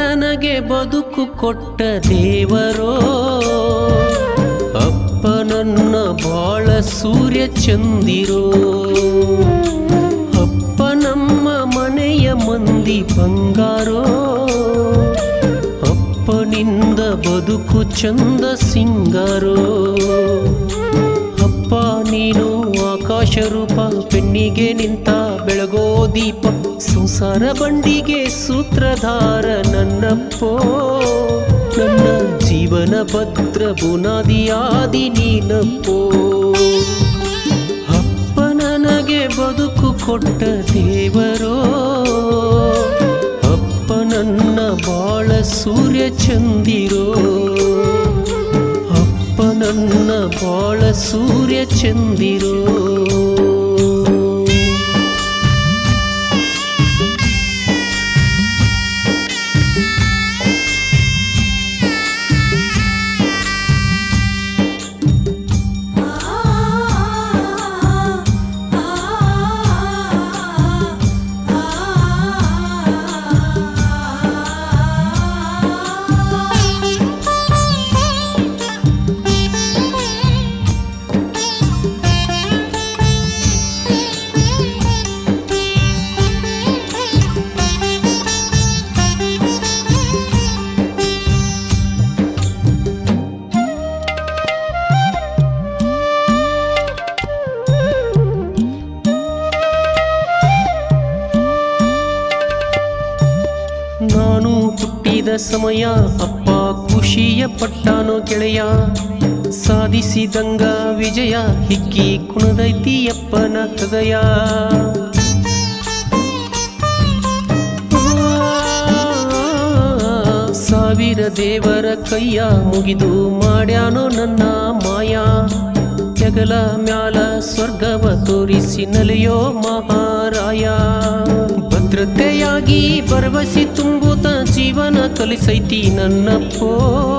ನನಗೆ ಬದುಕು ಕೊಟ್ಟ ದೇವರೋ ಅಪ್ಪ ನನ್ನ ಬಾಳ ಸೂರ್ಯ ಚಂದಿರೋ ಅಪ್ಪ ನಮ್ಮ ಮನೆಯ ಮಂದಿ ಬಂಗಾರೋ ಅಪ್ಪನಿಂದ ಬದುಕು ಚಂದ ಸಿಂಗಾರೋ ಅಪ್ಪ ನೀನು ಆಕಾಶ ರೂಪ ಪೆಣ್ಣಿಗೆ ನಿಂತ ಬೆಳಗೋ ದೀಪ ಸಂಸಾರ ಬಂಡಿಗೆ ಸೂತ್ರಧಾರ ನನ್ನಪ್ಪೋ ನನ್ನ ಜೀವನ ಭದ್ರ ಬುನಾದಿಯಾದಿ ನೀನಪ್ಪೋ ಅಪ್ಪ ನನಗೆ ಬದುಕು ಕೊಟ್ಟ ದೇವರೋ ಅಪ್ಪ ನನ್ನ ಬಾಳ ಸೂರ್ಯ ಚಂದಿರೋ ಅಪ್ಪ ನನ್ನ ಬಾಳ ಸೂರ್ಯ ಚಂದಿರೋ ನಾನು ಹುಟ್ಟಿದ ಸಮಯ ಅಪ್ಪ ಖುಷಿಯ ಪಟ್ಟಾನೋ ಗೆಳೆಯ ಸಾಧಿಸಿದಂಗ ವಿಜಯ ಹಿಕ್ಕಿ ಕುಣದೈತಿ ಅಪ್ಪನ ಹೃದಯ ಸಾವಿರ ದೇವರ ಕೈಯ ಮುಗಿದು ಮಾಡ್ಯಾನೋ ನನ್ನ ಮಾಯಾ ಜಗಲ ಮ್ಯಾಲ ಸ್ವರ್ಗವ ತೋರಿಸಿ ನಲಿಯೋ ಮಹಾರಾಯ ಭದ್ರತೆಯಾಗಿ ಭರವಸೆ ತುಂಬುತ್ತ ಜೀವನ ಕಲಿಸೈತಿ ನನ್ನಪ್ಪೋ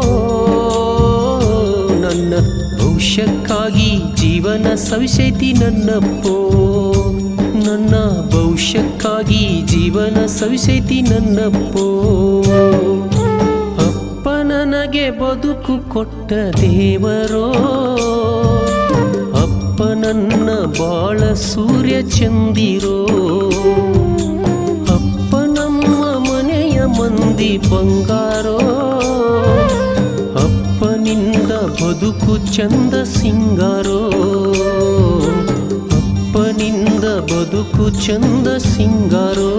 ನನ್ನ ಭವಿಷ್ಯಕ್ಕಾಗಿ ಜೀವನ ಸವಿಸೈತಿ ನನ್ನಪ್ಪೋ ನನ್ನ ಭವಿಷ್ಯಕ್ಕಾಗಿ ಜೀವನ ಸವಿಸೈತಿ ನನ್ನಪ್ಪೋ ಅಪ್ಪ ನನಗೆ ಬದುಕು ಕೊಟ್ಟ ದೇವರೋ ಅಪ್ಪ ನನ್ನ ಬಾಳ ಸೂರ್ಯ ಚಂದಿರೋ ಅಪ್ಪ ನಮ್ಮ ಮನೆಯ ಮಂದಿ ಬಂಗಾರೋ ಅಪ್ಪನಿಂದ ಬದುಕು ಚಂದ ಸಿಂಗಾರೋ ಅಪ್ಪನಿಂದ ಬದುಕು ಚಂದ ಸಿಂಗಾರೋ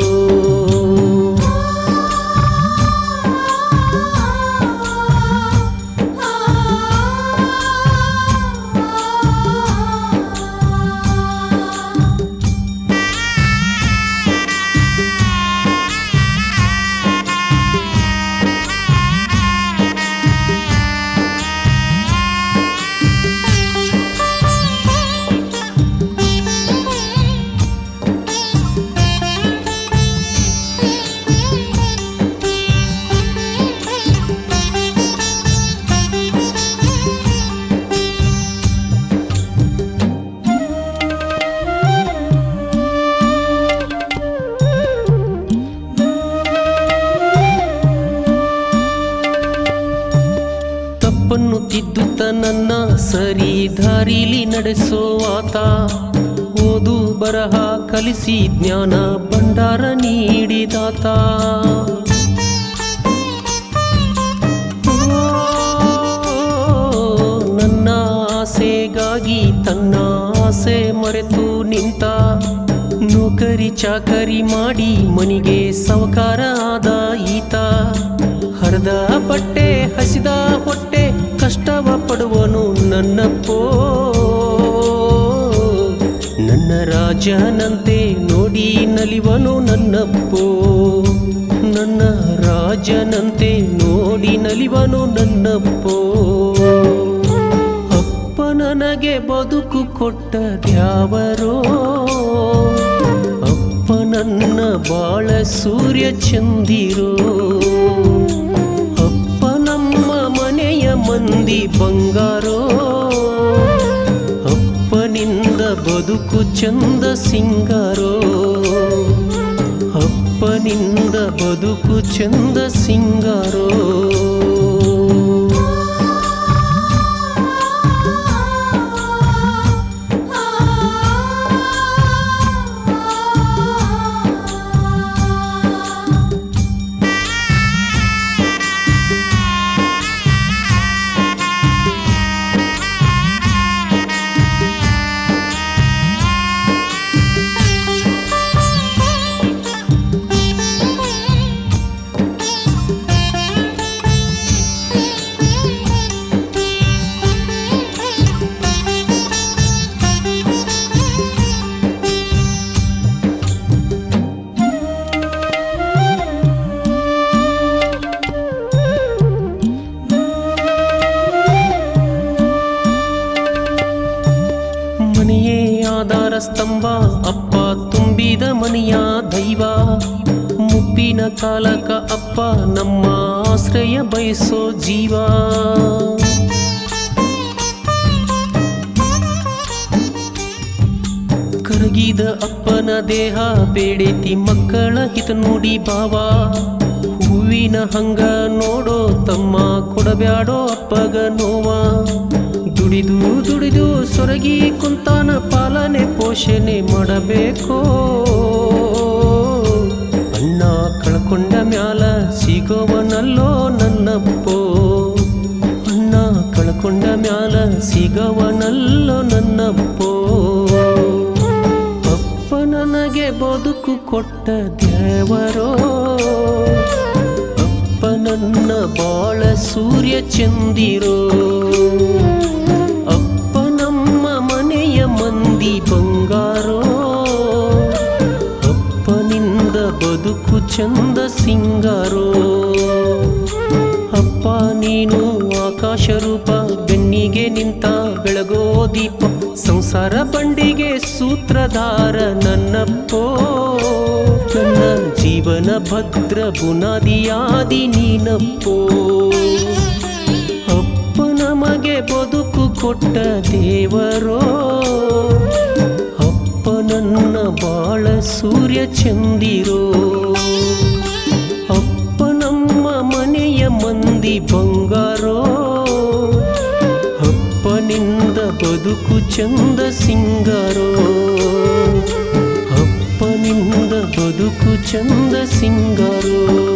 ತಪ್ಪನ್ನು ತಿದ್ದುತ್ತ ನನ್ನ ಸರಿ ದಾರಿಲಿ ನಡೆಸೋ ಆತ ಓದು ಬರಹ ಕಲಿಸಿ ಜ್ಞಾನ ಭಂಡಾರ ನೀಡಿದಾತ ಓ, ನನ್ನ ಆಸೆಗಾಗಿ ತನ್ನ ಆಸೆ ಮರೆತು ನಿಂತ ನೌಕರಿ ಚಾಕರಿ ಮಾಡಿ ಮನಿಗೆ ಸವಕಾರ ಆದ ಈತ ಹರಿದ ಬಟ್ಟೆ ಹಸಿದ ಹೊಟ್ಟೆ ಕಷ್ಟವ ಪಡುವನು ನನ್ನಪ್ಪೋ ನನ್ನ ರಾಜನಂತೆ ನೋಡಿ ನಲಿವನು ನನ್ನಪ್ಪೋ ನನ್ನ ರಾಜನಂತೆ ನೋಡಿ ನಲಿವನು ನನ್ನಪ್ಪೋ ಅಪ್ಪ ನನಗೆ ಬದುಕು ಕೊಟ್ಟ ದ್ಯಾವರೋ ಅಪ್ಪ ನನ್ನ ಬಾಳ ಸೂರ್ಯ ಚಂದಿರೋ ಅಪ್ಪ ನಮ್ಮ ಮನೆಯ ಮಂದಿ ಬಂಗಾರೋ ಅಪ್ಪನಿಂದ ಬದುಕು ಚಂದ ಸಿಂಗಾರೋ ಅಪ್ಪನಿಂದ ಬದುಕು ಚಂದ ಸಿಂಗಾರೋ ಮನೆಯೇ ಆಧಾರ ಸ್ತಂಭ ಅಪ್ಪ ತುಂಬಿದ ಮನೆಯ ದೈವ ಮುಪ್ಪಿನ ಕಾಲಕ ಅಪ್ಪ ನಮ್ಮ ಆಶ್ರಯ ಬಯಸೋ ಜೀವ ಕರಗಿದ ಅಪ್ಪನ ದೇಹ ಬೇಡೈತಿ ಮಕ್ಕಳ ಹಿತ ನೋಡಿ ಬಾವ ಹೂವಿನ ಹಂಗ ನೋಡೋ ತಮ್ಮ ಕೊಡಬ್ಯಾಡೋ ಅಪ್ಪಗ ನೋವ ದುಡಿದು ದುಡಿದು ಸೊರಗಿ ಕುಂತಾನ ಪಾಲನೆ ಪೋಷಣೆ ಮಾಡಬೇಕೋ ಅಣ್ಣ ಕಳ್ಕೊಂಡ ಮ್ಯಾಲ ಸಿಗೋವನಲ್ಲೋ ನನ್ನಪ್ಪೋ ಅಣ್ಣ ಕಳ್ಕೊಂಡ ಮ್ಯಾಲ ಸಿಗವನಲ್ಲೋ ನನ್ನಪ್ಪೋ ಅಪ್ಪ ನನಗೆ ಬದುಕು ಕೊಟ್ಟ ದೇವರೋ ಅಪ್ಪ ನನ್ನ ಬಾಳ ಸೂರ್ಯ ಚಂದಿರೋ ಅಪ್ಪ ನಮ್ಮ ಮನೆಯ ಮಂದಿ ಬಂಗಾರೋ ಅಪ್ಪನಿಂದ ಬದುಕು ಚಂದ ಸಿಂಗಾರೋ ಅಪ್ಪ ನೀನು ಆಕಾಶ ರೂಪ ಬೆನ್ನಿಗೆ ನಿಂತ ಬೆಳಗೋ ದೀಪ ಸಂಸಾರ ಬಂಡಿಗೆ ಸೂತ್ರಧಾರ ನನ್ನಪ್ಪೋ ನನ್ನ ಜೀವನ ಭದ್ರ ಬುನಾದಿಯಾದಿ ನೀನಪ್ಪೋ ಅಪ್ಪ ನಮಗೆ ಬದುಕು ಕೊಟ್ಟ ದೇವರೋ ಅಪ್ಪ ನನ್ನ ಬಾಳ ಸೂರ್ಯ ಚಂದಿರೋ ಅಪ್ಪ ನಮ್ಮ ಮನೆಯ ಮಂದಿ ಬಂಗಾರೋ ಅಪ್ಪನಿಂದ ಬದುಕು ಚಂದ ಸಿಂಗಾರೋ ಅಪ್ಪನಿಂದ ಬದುಕು ಚಂದ ಸಿಂಗಾರೋ